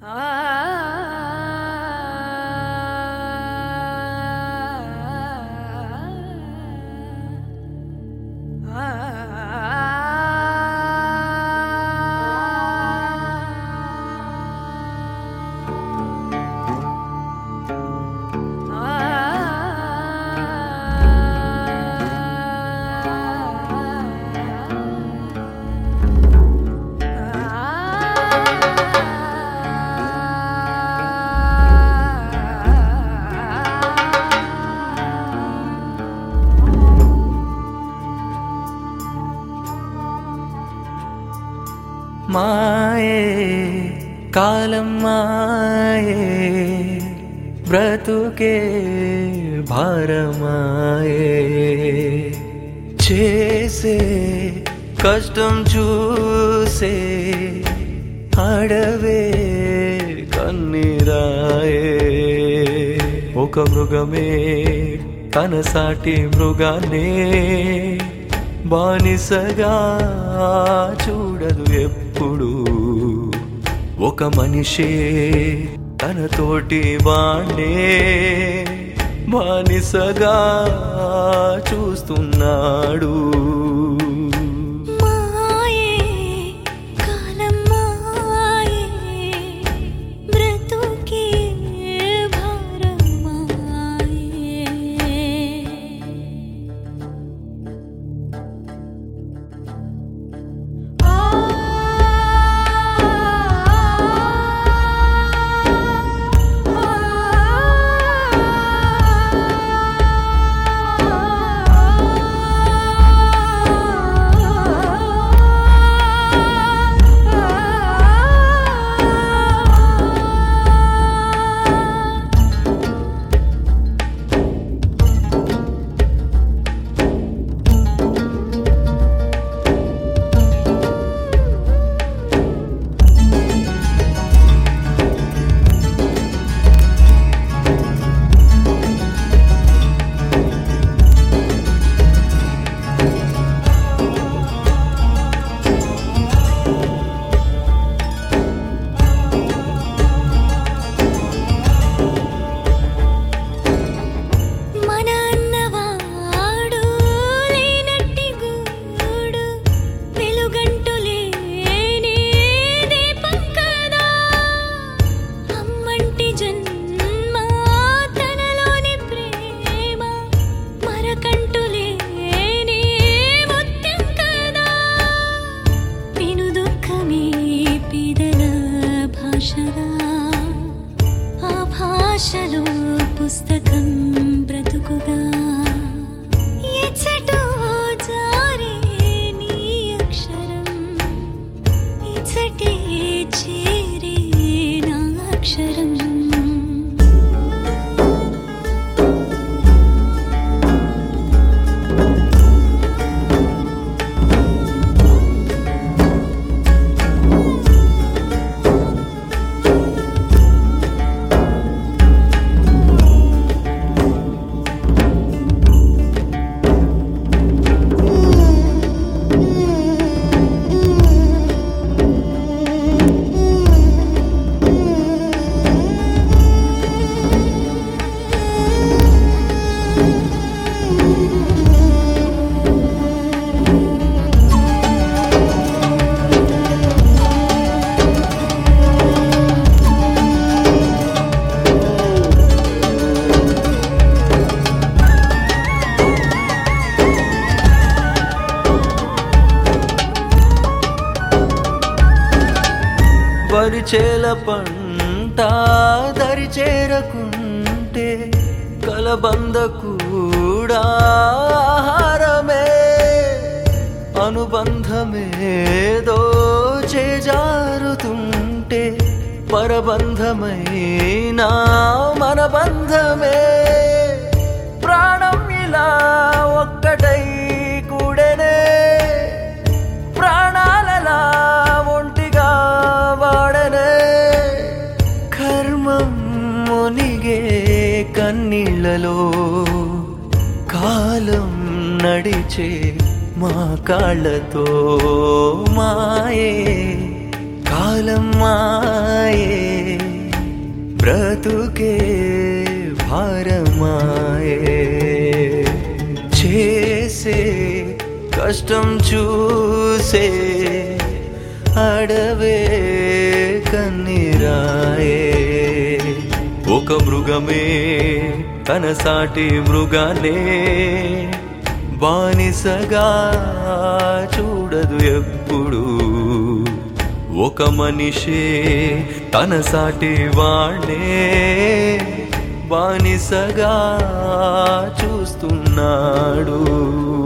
మాయే కాలం మాయే బ్రతుకే భారమాయే చేసే కష్టం చూసే అడవే కన్నీరాయే ఒక మృగమే తన సాటి మృగాన్నే బానిసగా చూడదు ఎప్పుడు ఒక మనిషే తన తోటి వాణ్ణే బానిసగా చూస్తున్నాడు మాయే కాలం మాయే బ్రతుకే భారమాయే మన అన్నవాడు లేనట్టి గూడు వెలుగంటు లేని దీపం కదా అమ్మంటి జన్మ తనలోని ప్రేమ మరకంటు లేని ముత్యం కదా విను దుఃఖమే పిదల భాషగా ఆ భాషలో పుస్తకం బ్రతుకుగా ఎచ్చటో జారే నీ అక్షరం ఇచ్చటే చేరే నా అక్షరం వరిచేల పంట దరి చేరకుంటే కలబంద కూడా ఆహారమే అనుబంధమేదో చేజారుతుంటే పరబంధమైనా మన బంధమే ప్రాణం ఇలా ఒక్కటై కూడనే ప్రాణాలలా ఒంటిగా వాడనే కర్మం మునిగే కన్నీళ్ళలో కాలం నడిచే మా కాళ్ళతో మాయే కాలం మాయే బ్రతుకే భారమాయే చేసే కష్టం చూసే అడవే కన్నీరాయే ఒక మృగమే తన సాటి మృగాలే బానిసగా చూడదు ఎప్పుడు ఒక మనిషే తన సాటి వాణ్ణే బానిసగా చూస్తున్నాడు